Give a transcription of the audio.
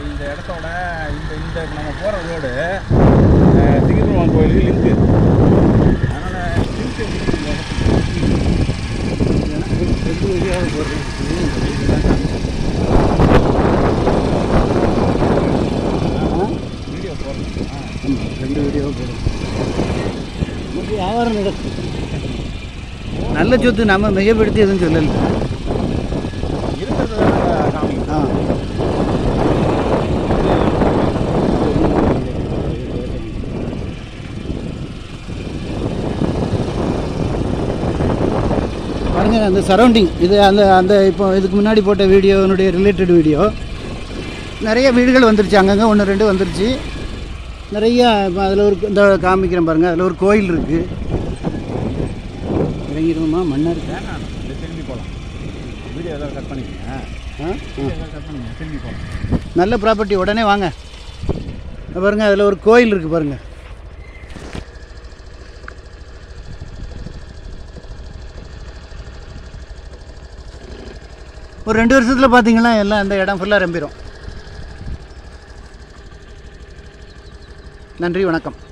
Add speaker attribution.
Speaker 1: இந்த இடத்தோட இந்த இந்த நம்ம போகிற ரோடு சிங்கப்பெருமான் கோயிலுக்கு லிங்க்கு அதனால் லிங்க்
Speaker 2: ரெண்டு வழியாக போடுறேன்
Speaker 1: வீடியோ போடுறேன் ஆ
Speaker 2: ஆமாம் ரெண்டு வீடியோ போடுறேன் நமக்கு வியாபாரம் நடக்கும் நல்ல சொத்து நம்ம மிகப்படுத்தி எதுவும் சொல்லலை
Speaker 1: இருக்கிறத காமிக்கும்
Speaker 2: ஆ பாருங்க அந்த சரௌண்டிங் இது அந்த அந்த இப்போ இதுக்கு முன்னாடி போட்ட வீடியோனுடைய ரிலேட்டட் வீடியோ நிறைய வீடுகள் வந்துருச்சு அங்கங்கே ஒன்று ரெண்டு வந்துருச்சு நிறைய அதில் ஒரு இந்த காமிக்கிறேன் பாருங்கள் அதில் ஒரு கோயில் இருக்குது இறங்கிடுவோமா மண்ணா இருக்கா
Speaker 1: வேணாம் இல்லை திரும்பி போகலாம் வீடியோ ஏதாவது கட் பண்ணிக்கங்க
Speaker 2: ஆ
Speaker 1: வீடியோ ஏதாவது கட் பண்ணிக்கங்க திரும்பி போகலாம்
Speaker 2: நல்ல ப்ராப்பர்ட்டி உடனே வாங்க இங்க பாருங்க அதில் ஒரு கோயில் இருக்குது பாருங்க ஒரு ரெண்டு வருஷத்தில் பார்த்தீங்கன்னா எல்லாம் அந்த இடம் ஃபுல்லாக ரொம்பிடும் நன்றி வணக்கம்